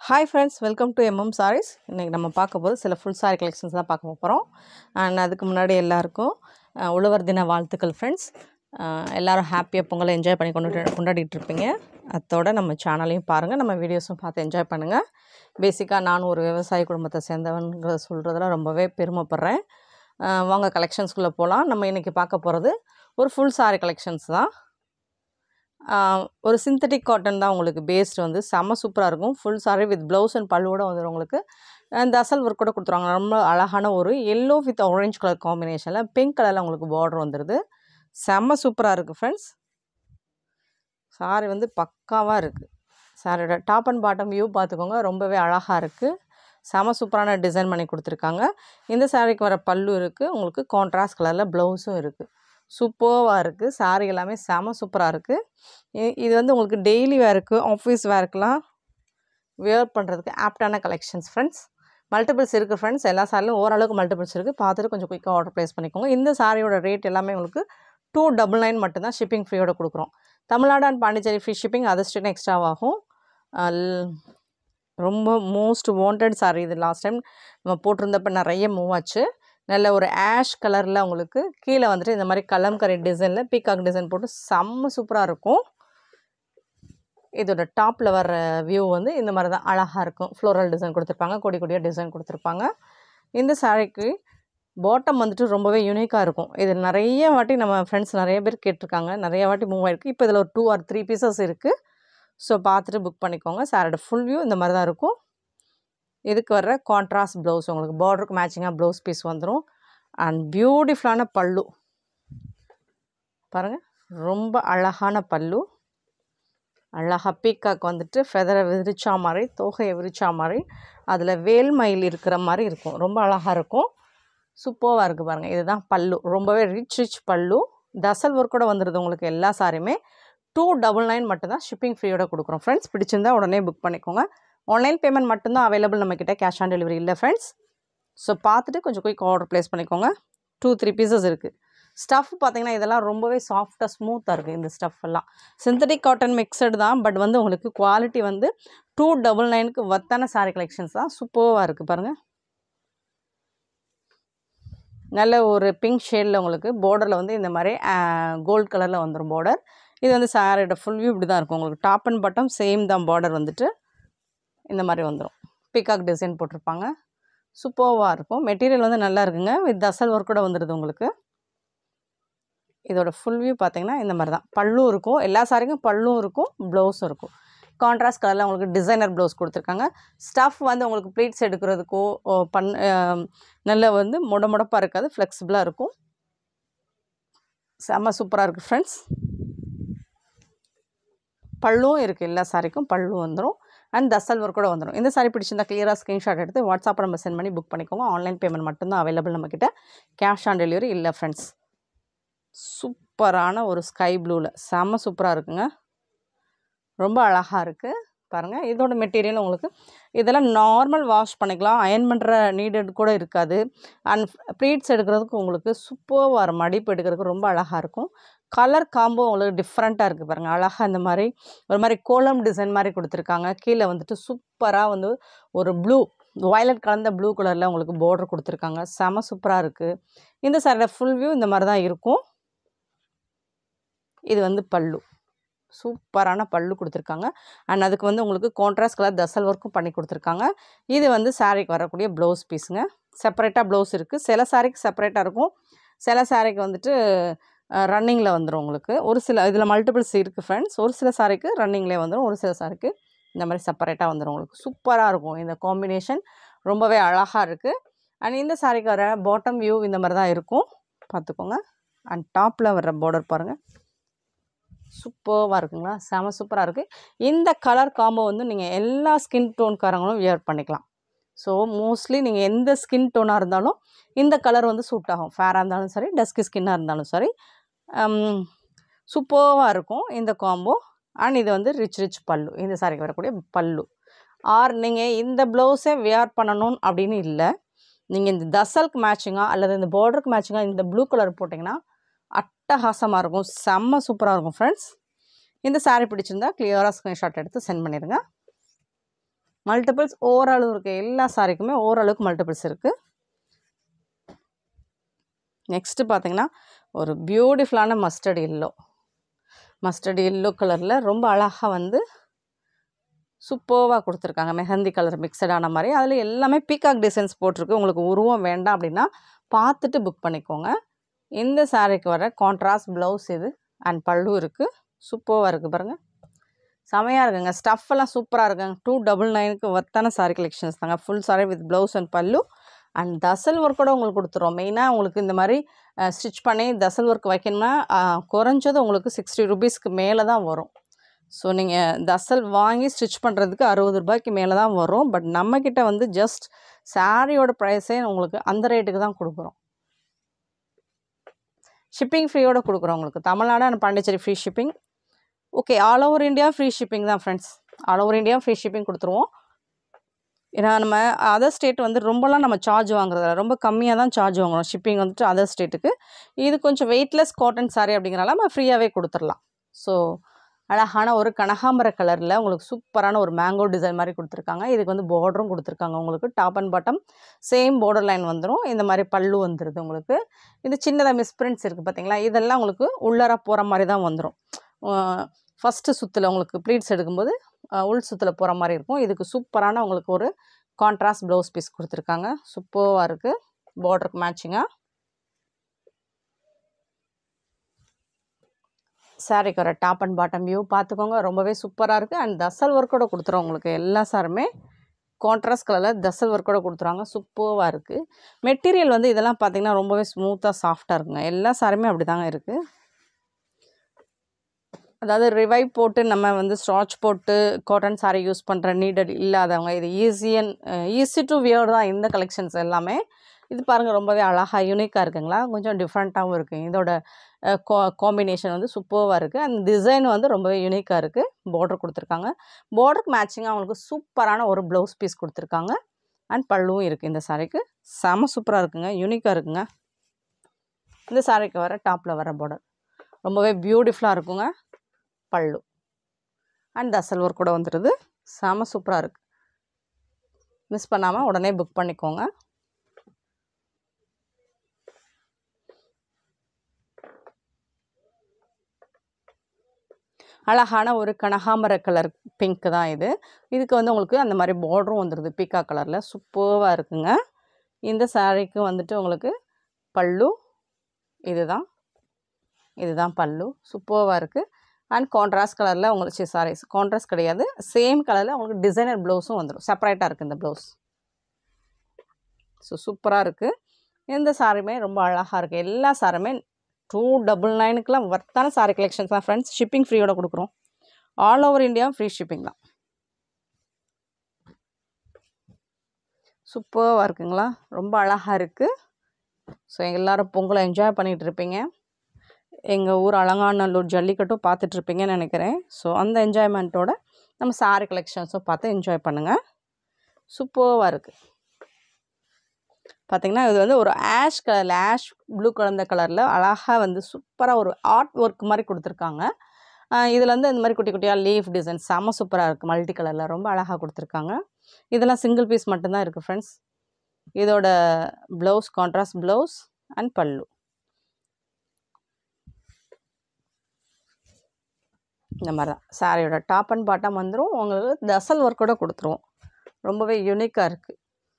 hi friends welcome to MM sarees இன்றைக்கி நம்ம பார்க்க போது சில ஃபுல் சாரி கலெக்ஷன்ஸ் தான் பார்க்க போகிறோம் அண்ட் அதுக்கு முன்னாடி எல்லாருக்கும் அஹ், உழவர் தின வாழ்த்துக்கள் ஃப்ரெண்ட்ஸ் எல்லோரும் ஹாப்பியாக பொங்கலை என்ஜாய் பண்ணி கொண்டு கொண்டாடிட்டு இருப்பீங்க அத்தோட நம்ம சேனலையும் பாருங்கள் நம்ம வீடியோஸும் பார்த்து என்ஜாய் பண்ணுங்கள் பேசிக்காக நான் ஒரு விவசாய குடும்பத்தை சேர்ந்தவன்கிற சொல்கிறதுல ரொம்பவே பெருமைப்படுறேன் அஹ், வாங்க கலெக்ஷன்ஸ்குள்ளே போகலாம் நம்ம இன்றைக்கி பார்க்க போகிறது ஒரு ஃபுல் சாரி கலெக்ஷன்ஸ் தான் ஆஹ் ஒரு சிந்தட்டிக் காட்டன் தான் உங்களுக்கு பேஸ்ட் வந்து செம்ம சூப்பராக இருக்கும் full saree with blouse and பல்லுவோட வந்துடும் உங்களுக்கு அந்த அசல் ஒர்க் கூட கொடுத்துருவாங்க ரொம்ப அழகான ஒரு எல்லோ வித் ஆரஞ்ச் கலர் காம்பினேஷனில் பிங்க் கலரில் உங்களுக்கு பார்டர் வந்துடுது செம்ம சூப்பராக இருக்குது ஃப்ரெண்ட்ஸ் சாரி வந்து பக்காவாக இருக்குது சாரியோட டாப் அண்ட் பாட்டம் வியூ பார்த்துக்கோங்க ரொம்பவே அழகாக இருக்குது செம சூப்பரான டிசைன் பண்ணி கொடுத்துருக்காங்க இந்த சாரிக்கு வர பல்லு இருக்குது உங்களுக்கு கான்ட்ராஸ்ட் கலரில் ப்ளவுஸும் இருக்குது சூப்பர்வாக இருக்குது சாரி எல்லாமே செம சூப்பராக இருக்குது இது வந்து உங்களுக்கு டெய்லி வேருக்கு ஆஃபீஸ் வேர்க்கெலாம் வியர் பண்ணுறதுக்கு ஆப்டான கலெக்ஷன்ஸ் ஃப்ரெண்ட்ஸ் மல்டிபிள்ஸ் இருக்குது ஃப்ரெண்ட்ஸ் எல்லா சாரிலும் ஓரளவுக்கு மல்டிபிள்ஸ் இருக்குது பார்த்துட்டு கொஞ்சம் குயிக்காக ஆர்டர் ப்ளேஸ் பண்ணிக்கோங்க இந்த சாரியோட ரேட் எல்லாமே உங்களுக்கு டூ டபுள் நைன் மட்டும்தான் ஷிப்பிங் ஃப்ரீயோட கொடுக்குறோம் Tamil Nadu and Pondicherry free shipping other state எக்ஸ்ட்ராவாகும் அல்- ரொம்ப மோஸ்ட் வாண்டட் சாரி இது லாஸ்ட் டைம் நம்ம போட்டிருந்தப்ப நிறைய மூவ் ஆச்சு நல்ல ஒரு ஆஷ் கலரில் உங்களுக்கு கீழே வந்துட்டு இந்த மாதிரி கலம்கரை டிசைனில் பீகாக் டிசைன் போட்டு செம்ம சூப்பராக இருக்கும் இதோட டாப்பில் வர்ற வியூ வந்து இந்த மாதிரி தான் அழகாக இருக்கும் ஃப்ளோரல் டிசைன் கொடுத்துருப்பாங்க கொடி கொடியாக டிசைன் கொடுத்துருப்பாங்க இந்த சாரிக்கு பாட்டம் வந்துட்டு ரொம்பவே யூனிக்காக இருக்கும் இது நிறைய வாட்டி நம்ம ஃப்ரெண்ட்ஸ் நிறைய பேர் கேட்டிருக்காங்க நிறைய வாட்டி மூவ் ஆயிருக்கு இப்போ இதில் ஒரு டூ ஆர் த்ரீ பீசஸ் இருக்குது ஸோ பார்த்துட்டு புக் பண்ணிக்கோங்க சாரோட ஃபுல் வியூ இந்த மாதிரி தான் இருக்கும் இதுக்கு வர்ற கான்ட்ராஸ்ட் ப்ளவுஸ் உங்களுக்கு பார்டருக்கு மேட்சிங்காக ப்ளவுஸ் பீஸ் வந்துடும் அண்ட் பியூட்டிஃபுல்லான பல்லு பாருங்கள் ரொம்ப அழகான பல்லு அழகாக பீக்காக் வந்துட்டு ஃபெதரை விரிச்சா மாதிரி தோகையை விரிச்சா மாதிரி அதில் வேல் மயில் இருக்கிற மாதிரி இருக்கும் ரொம்ப அழகாக இருக்கும் சூப்பராக இருக்குது பாருங்கள் இதுதான் பல்லு ரொம்பவே ரிச் ரிச் பல்லு தசல் ஒர்க்கோட வந்துடுது உங்களுக்கு எல்லா சாரியுமே டூ டபுள் நைன் மட்டும்தான் ஷிப்பிங் ஃப்ரீயோட கொடுக்குறோம் ஃப்ரெண்ட்ஸ் பிடிச்சிருந்தா உடனே புக் பண்ணிக்கோங்க ஆன்லைன் பேமெண்ட் மட்டும்தான் அவைலபிள் நம்மக்கிட்ட கேஷ் ஆன் டெலிவரி இல்லை ஃப்ரெண்ட்ஸ் ஸோ பார்த்துட்டு கொஞ்சம் குயிக் ஆர்டர் ப்ளேஸ் பண்ணிக்கோங்க டூ த்ரீ பீசஸ் இருக்குது ஸ்டஃப் பார்த்தீங்கன்னா இதெல்லாம் ரொம்பவே சாஃப்டாக ஸ்மூத்தாக இருக்குது இந்த ஸ்டஃப் எல்லாம் சிந்தட்டிக் காட்டன் மிக்சடு தான் பட் வந்து உங்களுக்கு குவாலிட்டி வந்து டூ டபுள் நைனுக்கு வத்தான சாரி கலெக்ஷன்ஸ் தான் சூப்பராக இருக்குது பாருங்கள் நல்ல ஒரு பிங்க் ஷேடில் உங்களுக்கு பார்டரில் வந்து இந்த மாதிரி கோல்ட் கலரில் வந்துடும் பார்டர் இது வந்து சாரியோட ஃபுல் வியூ இப்படி தான் இருக்கும் உங்களுக்கு டாப் அண்ட் பாட்டம் சேம் தான் பார்டர் வந்துட்டு இந்த மாதிரி வந்துடும் பிகாக் டிசைன் போட்டிருப்பாங்க சூப்பர்வாக இருக்கும் மெட்டீரியல் வந்து நல்லா இருக்குங்க வித் தசல் ஒர்க் கூட வந்துடுது உங்களுக்கு இதோட ஃபுல் வியூ பார்த்தீங்கன்னா இந்த மாதிரி தான் பல்லும் இருக்கும் எல்லா சாரிக்கும் பல்லும் இருக்கும் ப்ளவுஸும் இருக்கும் கான்ட்ராஸ்ட் கலரில் உங்களுக்கு டிசைனர் ப்ளவுஸ் கொடுத்துருக்காங்க ஸ்டஃப் வந்து உங்களுக்கு ப்ளீட்ஸ் எடுக்கிறதுக்கோ ஓ, பண் ஆம், நல்ல வந்து முட முடப்பாக இருக்காது ஃப்ளெக்சிபிளாக இருக்கும் செம்ம சூப்பராக இருக்குது ஃப்ரெண்ட்ஸ் பல்லும் இருக்குது எல்லா சாரிக்கும் பல்லும் வந்துடும் அண்ட் தசல் ஒர்க் கூட வந்துடும் இந்த சாரி பிடிச்சிருந்தா கிளியராக ஸ்க்ரீன்ஷாட் எடுத்து வாட்ஸ்அப்பில் நம்ம சென்ட் பண்ணி புக் பண்ணிக்கோங்க ஆன்லைன் பேமெண்ட் மட்டும்தான் அவைலபிள் நம்மக்கிட்ட கேஷ் ஆன் டெலிவரி இல்லை ஃப்ரெண்ட்ஸ் சூப்பரான ஒரு ஸ்கை ப்ளூவில் செம்ம சூப்பராக இருக்குங்க ரொம்ப அழகாக இருக்குது பாருங்கள் இதோட மெட்டீரியல் உங்களுக்கு இதெல்லாம் நார்மல் வாஷ் பண்ணிக்கலாம் அயன் பண்ணுற நீடட் கூட இருக்காது அண்ட் ப்ளீட்ஸ் எடுக்கிறதுக்கு உங்களுக்கு சூப்பர் வர மடிப்பு எடுக்கிறதுக்கு ரொம்ப அழகாக இருக்கும் கலர் காம்போ உங்களுக்கு டிஃப்ரெண்ட்டாக இருக்குது பாருங்கள் அழகாக இந்த மாதிரி ஒரு மாதிரி கோலம் டிசைன் மாதிரி கொடுத்துருக்காங்க கீழே வந்துட்டு சூப்பராக வந்து ஒரு ப்ளூ வயலட் கலந்த ப்ளூ கலரில் உங்களுக்கு பார்டர் கொடுத்துருக்காங்க செம சூப்பராக இருக்குது இந்த சாரியோட ஃபுல் வியூ இந்த மாதிரி தான் இருக்கும் இது வந்து பல்லு சூப்பரான பல்லு கொடுத்துருக்காங்க அண்ட் அதுக்கு வந்து உங்களுக்கு கான்ட்ராஸ்ட் கலர் தசல் ஒர்க்கும் பண்ணி கொடுத்துருக்காங்க இது வந்து சாரிக்கு வரக்கூடிய ப்ளவுஸ் பீஸுங்க செப்பரேட்டாக ப்ளவுஸ் இருக்குது சில சாரிக்கு செப்பரேட்டாக இருக்கும் சில சாரிக்கு வந்துட்டு ரன்னிங்கில் வந்துடும் உங்களுக்கு ஒரு சில இதில் மல்டிபிள்ஸ் இருக்குது ஃப்ரெண்ட்ஸ் ஒரு சில சாரிக்கு ரன்னிங்லேயே வந்துடும் ஒரு சில சாரிக்கு இந்த மாதிரி செப்பரேட்டாக வந்துடும் உங்களுக்கு சூப்பராக இருக்கும் இந்த காம்பினேஷன் ரொம்பவே அழகாக இருக்குது அண்ட் இந்த சாரிக்கு வர பாட்டம் வியூ இந்த மாதிரி தான் இருக்கும் பார்த்துக்கோங்க அண்ட் டாப்பில் வர்ற பார்டர் பாருங்கள் சூப்பராக இருக்குங்களா செம சூப்பராக இருக்குது இந்த கலர் காம்போ வந்து நீங்கள் எல்லா ஸ்கின் டோன்காரங்களும் வியர் பண்ணிக்கலாம் ஸோ மோஸ்ட்லி நீங்கள் எந்த ஸ்கின் டோனாக இருந்தாலும் இந்த கலர் வந்து சூட் ஆகும் ஃபேராக இருந்தாலும் சரி டஸ்கி ஸ்கின்னாக இருந்தாலும் சரி சூப்பராக இருக்கும் இந்த காம்போ அண்ட் இது வந்து ரிச் ரிச் பல்லு இந்த சாரிக்கு வரக்கூடிய பல்லு ஆர் நீங்கள் இந்த ப்ளவுஸே வியர் பண்ணணும் அப்படின்னு இல்லை நீங்கள் இந்த தசலுக்கு மேட்சிங்காக அல்லது இந்த பார்டருக்கு மேட்சிங்காக இந்த ப்ளூ கலர் போட்டிங்கன்னா அட்டகாசமாக இருக்கும் செம்ம சூப்பராக இருக்கும் ஃப்ரெண்ட்ஸ் இந்த saree பிடிச்சிருந்தா கிளியராக ஸ்க்ரீன்ஷாட் எடுத்து சென்ட் பண்ணிடுங்க மல்டிபிள்ஸ் ஓரளவு இருக்குது எல்லா சாரிக்குமே ஓரளவுக்கு மல்டிபிள்ஸ் இருக்குது நெக்ஸ்ட்டு பார்த்தீங்கன்னா ஒரு பியூட்டிஃபுல்லான மஸ்டர்ட் எல்லோ மஸ்டர்ட் எல்லோ கலரில் ரொம்ப அழகாக வந்து சூப்பர்வாக கொடுத்துருக்காங்க மெஹந்தி கலர் மிக்சடான மாதிரி அதில் எல்லாமே பீகாக் டிசைன்ஸ் போட்டிருக்கு உங்களுக்கு உருவம் வேண்டாம் அப்படின்னா பார்த்துட்டு புக் பண்ணிக்கோங்க இந்த சாரீக்கு வர கான்ட்ராஸ்ட் ப்ளவுஸ் இது அண்ட் பல்லு இருக்குது சூப்பராக இருக்குது பாருங்கள் செமையாக இருக்குங்க ஸ்டஃப் எல்லாம் சூப்பராக இருக்குங்க டூ டபுள் நைனுக்கு ஒர்த்தான சாரி கலெக்ஷன்ஸ் தாங்க full saree with blouse and pallu and tassel ஒர்க்கோட உங்களுக்கு கொடுத்துருவோம் மெயினாக உங்களுக்கு இந்த மாதிரி ஸ்டிச் பண்ணி தசல் ஒர்க் வைக்கணும்னா அஹ், குறைஞ்சது உங்களுக்கு சிக்ஸ்டி ருபீஸ்க்கு மேலே தான் வரும் ஸோ நீங்கள் தசல் வாங்கி ஸ்டிச் பண்ணுறதுக்கு அறுபது ரூபாய்க்கு மேலே தான் வரும் பட் நம்மக்கிட்ட வந்து ஜஸ்ட் சாரியோட ப்ரைஸே உங்களுக்கு அந்த ரேட்டுக்கு தான் கொடுக்குறோம் ஷிப்பிங் ஃப்ரீயோட கொடுக்குறோம் உங்களுக்கு Tamil Nadu and Pondicherry free shipping okay all over India free shipping தான் friends all over India free shipping கொடுத்துருவோம் ஏன்னா நம்ம அதர் ஸ்டேட் வந்து ரொம்பலாம் நம்ம சார்ஜ் வாங்குறதில்ல ரொம்ப கம்மியாக தான் சார்ஜ் வாங்குறோம் ஷிப்பிங் வந்துட்டு அதர் ஸ்டேட்டுக்கு இது கொஞ்சம் வெயிட்லெஸ் காட்டன் saree அப்படிங்கிறனால நம்ம ஃப்ரீயாகவே கொடுத்துடலாம் ஸோ அழகான ஒரு கனகாம்பர கலரில் உங்களுக்கு சூப்பரான ஒரு மேங்கோ டிசைன் மாதிரி கொடுத்துருக்காங்க இதுக்கு வந்து பார்டரும் கொடுத்துருக்காங்க உங்களுக்கு top and bottom same border line வந்துடும் இந்த மாதிரி பல்லு வந்துடுது உங்களுக்கு இது சின்னதாக மிஸ்பிரிண்ட்ஸ் இருக்குது பார்த்தீங்களா இதெல்லாம் உங்களுக்கு உள்ளார போகிற மாதிரி தான் வந்துடும் ஃபஸ்ட்டு சுத்தில் உங்களுக்கு ப்ளீட்ஸ் எடுக்கும்போது அஹ், உள் சுத்தில் போகிற மாதிரி இருக்கும் இதுக்கு சூப்பரான உங்களுக்கு ஒரு கான்ட்ராஸ்ட் ப்ளவுஸ் பீஸ் கொடுத்துருக்காங்க சூப்பராக இருக்குது பார்டருக்கு மேட்சிங்காக சாரிக்கு வர டாப் அண்ட் பாட்டம் வியூ பார்த்துக்கோங்க ரொம்பவே சூப்பராக இருக்குது அண்ட் தசல் ஒர்க்கோட கொடுத்துருவோம் உங்களுக்கு எல்லா சாருமே கான்ட்ராஸ்ட் கலரில் தசல் ஒர்க்கோட கொடுத்துருவாங்க சூப்பராக இருக்குது மெட்டீரியல் வந்து இதெல்லாம் பார்த்தீங்கன்னா ரொம்பவே ஸ்மூத்தாக சாஃப்டாக இருக்குங்க எல்லா சாருமே அப்படி தாங்க இருக்குது அதாவது ரிவைவ் போட்டு நம்ம வந்து ஸ்டார்ச் போட்டு காட்டன் saree யூஸ் பண்ணுற நீடட் இல்லாதவங்க இது easy and easy to wear தான் இந்த கலெக்ஷன்ஸ் எல்லாமே இது பாருங்கள் ரொம்பவே அழகாக யூனிக்காக இருக்குங்களா கொஞ்சம் டிஃப்ரெண்ட்டாகவும் இருக்குது இதோட காம்பினேஷன் வந்து சூப்பராக இருக்குது அந்த டிசைன் வந்து ரொம்பவே யூனிக்காக இருக்குது பார்டர் கொடுத்துருக்காங்க பார்டருக்கு மேட்சிங்காக அவங்களுக்கு சூப்பரான ஒரு ப்ளவுஸ் பீஸ் கொடுத்துருக்காங்க அண்ட் பல்லுவும் இருக்குது இந்த சாரீக்கு செம சூப்பராக இருக்குங்க யூனிக்காக இருக்குங்க இந்த சாரீக்கு வர டாப்பில் வர பார்டர் ரொம்பவே பியூட்டிஃபுல்லாக இருக்குங்க பல்லு அண்ட் தசல் ஒர்க் கூட வந்துடுது செம சூப்பராக இருக்குது மிஸ் பண்ணாமல் உடனே புக் பண்ணிக்கோங்க அழகான ஒரு கனகாம்பர கலர் பிங்க் தான் இது இதுக்கு வந்து உங்களுக்கு அந்த மாதிரி பார்டரும் வந்துடுது பீக்கா கலரில் சூப்பராக இருக்குங்க இந்த சாரீக்கு வந்துட்டு உங்களுக்கு பல்லு இதுதான் இதுதான் பல்லு சூப்பராக இருக்குது அண்ட் கான்ட்ராஸ்ட் கலரில் உங்களுக்கு சாரி கான்ட்ராஸ்ட் கிடையாது சேம் கலரில் உங்களுக்கு டிசைனர் ப்ளவுஸும் வந்துடும் செப்பரேட்டாக இருக்குது இந்த ப்ளவுஸ் ஸோ சூப்பராக இருக்குது இந்த சாரியுமே ரொம்ப அழகாக இருக்குது எல்லா சாரியுமே டூ டபுள் நைனுக்குலாம் ஒர்த்தான சாரி கலெக்ஷன்ஸ் தான் ஃப்ரெண்ட்ஸ் ஷிப்பிங் ஃப்ரீயோட கொடுக்குறோம் all over India free shipping தான் சூப்பராக இருக்குங்களா ரொம்ப அழகாக இருக்குது ஸோ எல்லோரும் பொங்கலை என்ஜாய் பண்ணிகிட்டு இருப்பீங்க எங்கள் ஊர் அலங்காநல்லூர் ஜல்லிக்கட்டும் பார்த்துட்ருப்பீங்கன்னு நினைக்கிறேன் ஸோ அந்த என்ஜாய்மெண்ட்டோட நம்ம சாரி கலெக்ஷன்ஸும் பார்த்து என்ஜாய் பண்ணுங்கள் சூப்பராக இருக்குது பார்த்தீங்கன்னா இது வந்து ஒரு ஆஷ் கலரில் ஆஷ் ப்ளூ கலந்த கலரில் அழகாக வந்து சூப்பராக ஒரு ஆர்ட் ஒர்க் மாதிரி கொடுத்துருக்காங்க இதில் வந்து இந்த மாதிரி குட்டி குட்டியாக லீஃப் டிசைன் செம சூப்பராக இருக்குது மல்டி கலரில் ரொம்ப அழகாக கொடுத்துருக்காங்க இதெல்லாம் சிங்கிள் பீஸ் மட்டும்தான் இருக்குது ஃப்ரெண்ட்ஸ் இதோட ப்ளவுஸ் கான்ட்ராஸ்ட் ப்ளவுஸ் அண்ட் பல்லு இந்த மாதிரி தான் சாரியோட டாப் அண்ட் பாட்டம் வந்துடும் உங்களுக்கு தசல் ஒர்க்கோட கொடுத்துருவோம் ரொம்பவே யூனிக்காக இருக்குது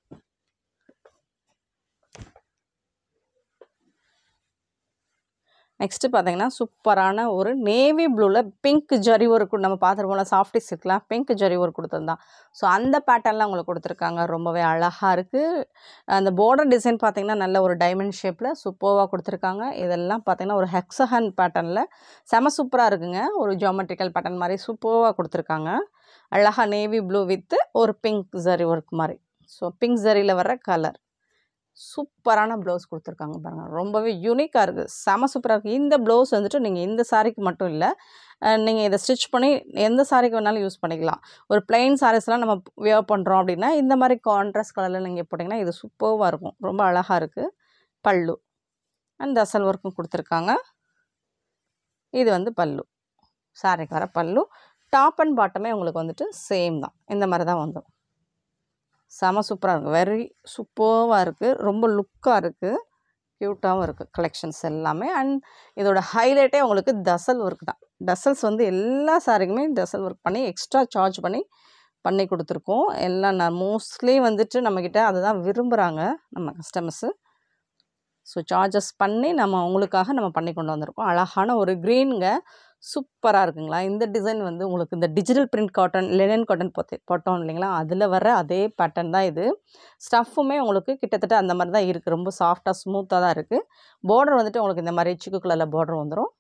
நெக்ஸ்ட்டு பார்த்தீங்கன்னா சூப்பரான ஒரு நேவி ப்ளூவில் பிங்க் ஜரி ஒர்க் நம்ம பார்த்துருப்போம்ல சாஃப்டி சில்க்லாம் பிங்க் ஜரி ஒர்க் கொடுத்துருந்தான் ஸோ அந்த பேட்டர்ன்லாம் உங்களுக்கு கொடுத்துருக்காங்க ரொம்பவே அழகாக இருக்குது அந்த border டிசைன் பார்த்தீங்கன்னா நல்ல ஒரு டைமண்ட் ஷேப்பில் சூப்பராக கொடுத்துருக்காங்க இதெல்லாம் பார்த்தீங்கன்னா ஒரு ஹெக்ஸஹன் பேட்டர்னில் செம சூப்பராக இருக்குங்க ஒரு ஜியோமெட்ரிக்கல் பேட்டர்ன் மாதிரி சூப்பராக கொடுத்துருக்காங்க அழகாக நேவி ப்ளூ வித்து ஒரு பிங்க் ஜரி ஒர்க் மாதிரி ஸோ பிங்க் ஜரியில் வர்ற கலர் சூப்பரான ப்ளவுஸ் கொடுத்துருக்காங்க பாருங்கள் ரொம்பவே யூனிக்காக இருக்குது செம சூப்பராக இருக்குது இந்த ப்ளவுஸ் வந்துட்டு நீங்கள் இந்த சாரீக்கு மட்டும் இல்லை நீங்கள் இதை ஸ்டிச் பண்ணி எந்த சாரீக்கு வேணாலும் யூஸ் பண்ணிக்கலாம் ஒரு பிளைன் சாரீஸ்லாம் நம்ம வியர் பண்ணுறோம் அப்படின்னா இந்த மாதிரி கான்ட்ராஸ்ட் கலரில் நீங்கள் போட்டிங்கன்னா இது சூப்பராக இருக்கும் ரொம்ப அழகாக இருக்குது பல்லு அண்ட் தசல் ஒர்க்கும் கொடுத்துருக்காங்க இது வந்து பல்லு சாரிக்கு வர பல்லு டாப் அண்ட் பாட்டமே உங்களுக்கு வந்துட்டு சேம் தான் இந்த மாதிரி தான் வந்துடும் செம சூப்பராக இருக்குது வெரி சூப்பர்வாக இருக்குது ரொம்ப லுக்காக இருக்குது க்யூட்டாகவும் இருக்குது கலெக்ஷன்ஸ் எல்லாமே அண்ட் இதோட ஹைலைட்டே உங்களுக்கு தசல் ஒர்க் தான் டசல்ஸ் வந்து எல்லா சாரிக்குமே டசல் ஒர்க் பண்ணி எக்ஸ்ட்ரா சார்ஜ் பண்ணி பண்ணி கொடுத்துருக்கோம் எல்லாம் நான் மோஸ்ட்லி வந்துட்டு நம்மக்கிட்ட அதுதான் விரும்புகிறாங்க நம்ம கஸ்டமர்ஸு ஸோ சார்ஜஸ் பண்ணி நம்ம அவங்களுக்காக நம்ம பண்ணி கொண்டு வந்திருக்கோம் அழகான ஒரு க்ரீனுங்க சூப்பராக இருக்குங்களா இந்த டிசைன் வந்து உங்களுக்கு இந்த digital print cotton linen cotton போட்டு போட்டோம் இல்லைங்களா அதில் வர அதே பேட்டர்ன் தான் இது ஸ்டஃப்புமே உங்களுக்கு கிட்டத்தட்ட அந்த மாதிரி தான் இருக்குது ரொம்ப சாஃப்டாக ஸ்மூத்தாக தான் இருக்குது பார்டர் வந்துட்டு உங்களுக்கு இந்த மாதிரி சிக்கு கலரில் பார்டர் வந்துடும்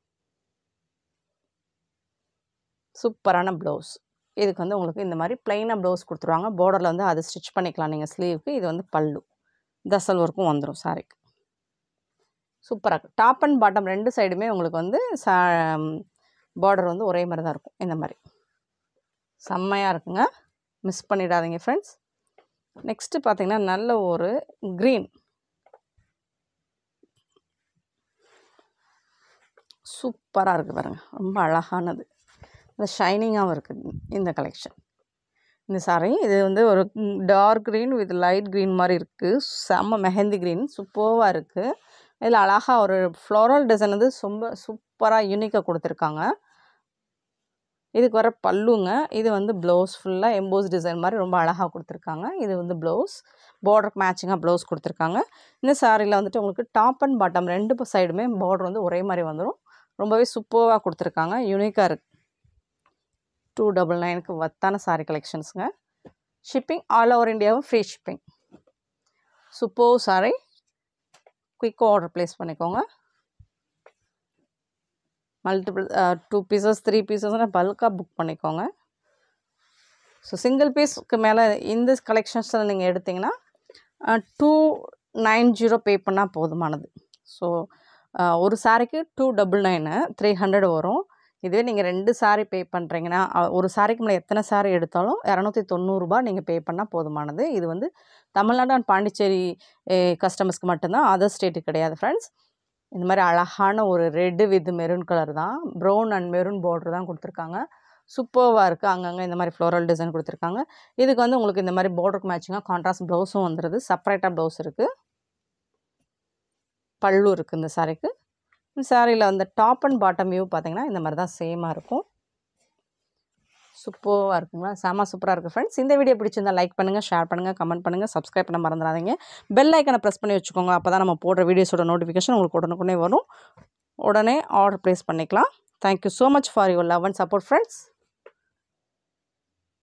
சூப்பரான ப்ளவுஸ் இதுக்கு வந்து உங்களுக்கு இந்த மாதிரி ப்ளைனாக ப்ளவுஸ் கொடுத்துருவாங்க பார்டரில் வந்து அது ஸ்டிச் பண்ணிக்கலாம் நீங்கள் ஸ்லீவுக்கு இது வந்து பல்லு தசல் ஒர்க்கும் வந்துடும் சாரிக்கு சூப்பராக இருக்குது டாப் அண்ட் பாட்டம் ரெண்டு சைடுமே உங்களுக்கு வந்து சா பார்டர் வந்து ஒரே மாதிரி தான் இருக்கும் இந்த மாதிரி செம்மையாக இருக்குங்க மிஸ் பண்ணிடாதீங்க ஃப்ரெண்ட்ஸ் நெக்ஸ்ட்டு பார்த்தீங்கன்னா நல்ல ஒரு க்ரீன் சூப்பராக இருக்குது பாருங்கள் ரொம்ப அழகானது இந்த ஷைனிங்காகவும் இருக்குது இந்த கலெக்ஷன் இந்த சாரி இது வந்து ஒரு dark green with light green மாதிரி இருக்குது செம்ம மெஹந்தி க்ரீன் சூப்பராக இருக்குது இதில் அழகாக ஒரு ஃப்ளோரல் டிசைன் வந்து ரொம்ப சூப்பராக யூனிக்காக கொடுத்துருக்காங்க இதுக்கு வர பல்லுங்க இது வந்து ப்ளவுஸ் ஃபுல்லாக எம்போஸ் டிசைன் மாதிரி ரொம்ப அழகாக கொடுத்துருக்காங்க இது வந்து ப்ளவுஸ் பார்டருக்கு மேட்சிங்காக ப்ளவுஸ் கொடுத்துருக்காங்க இந்த சாரியில் வந்துட்டு உங்களுக்கு டாப் அண்ட் பாட்டம் ரெண்டு சைடுமே பார்டர் வந்து ஒரே மாதிரி வந்துடும் ரொம்பவே சூப்பராக கொடுத்துருக்காங்க யூனிக்காக இருக்குது டூ டபுள் நைனுக்கு வத்தான சாரி கலெக்ஷன்ஸுங்க ஷிப்பிங் ஆல் ஓவர் இந்தியாவும் ஃப்ரீ ஷிப்பிங் சூப்பர் சாரி குயிக்காக ஆர்டர் ப்ளேஸ் பண்ணிக்கோங்க மல்டிபிள் டூ பீசஸ் த்ரீ பீசஸ்னால் பல்காக புக் பண்ணிக்கோங்க ஸோ சிங்கிள் பீஸ்க்கு மேலே இந்த கலெக்ஷன்ஸில் நீங்கள் எடுத்திங்கன்னா டூ நைன் ஜீரோ பே பண்ணால் போதுமானது ஸோ ஒரு சாரிக்கு two double nine three hundred வரும் இதுவே நீங்கள் ரெண்டு சாரி பே பண்ணுறீங்கன்னா ஒரு சாரிக்கு மேலே எத்தனை சாரி எடுத்தாலும் இரநூத்தி தொண்ணூறுரூபா நீங்கள் பே பண்ணால் போதுமானது இது வந்து தமிழ்நாடு அண்ட் பாண்டிச்சேரி கஸ்டமர்ஸ்க்கு மட்டும்தான் அதர் ஸ்டேட்டுக்கு கிடையாது ஃப்ரெண்ட்ஸ் இந்த மாதிரி அழகான ஒரு ரெட்டு வித் மெரூன் கலர் தான் ப்ரௌன் அண்ட் மெரூன் பார்டர் தான் கொடுத்துருக்காங்க சூப்பர்வாக இருக்குது அங்கங்கே இந்த மாதிரி ஃப்ளோரல் டிசைன் கொடுத்துருக்காங்க இதுக்கு வந்து உங்களுக்கு இந்த மாதிரி பார்டருக்கு மேட்சிங்காக கான்ட்ராஸ்ட் ப்ளவுஸும் வந்துடுது செப்பரேட்டாக ப்ளவுஸ் இருக்குது பல்லு இருக்குது இந்த சாரிக்கு இந்த சாரியில் வந்து டாப் அண்ட் பாட்டம் வியூ பார்த்தீங்கன்னா இந்த மாதிரி தான் சேமாக இருக்கும் சூப்பராக இருக்குங்களா செம சூப்பராக இருக்குது ஃப்ரெண்ட்ஸ் இந்த வீடியோ பிடிச்சிருந்தா லைக் பண்ணுங்கள் ஷேர் பண்ணுங்கள் கமெண்ட் பண்ணுங்கள் சப்ஸ்கிரைப் பண்ண மறந்துடாதீங்க பெல் ஐக்கனை ப்ரெஸ் பண்ணி வச்சுக்கோங்க அப்போ தான் நம்ம போடுற வீடியோஸோட நோட்டிஃபிகேஷன் உங்களுக்கு உடனுக்குடனே வரும் உடனே ஆர்டர் ப்ளேஸ் பண்ணிக்கலாம் thank you so much for your love and support friends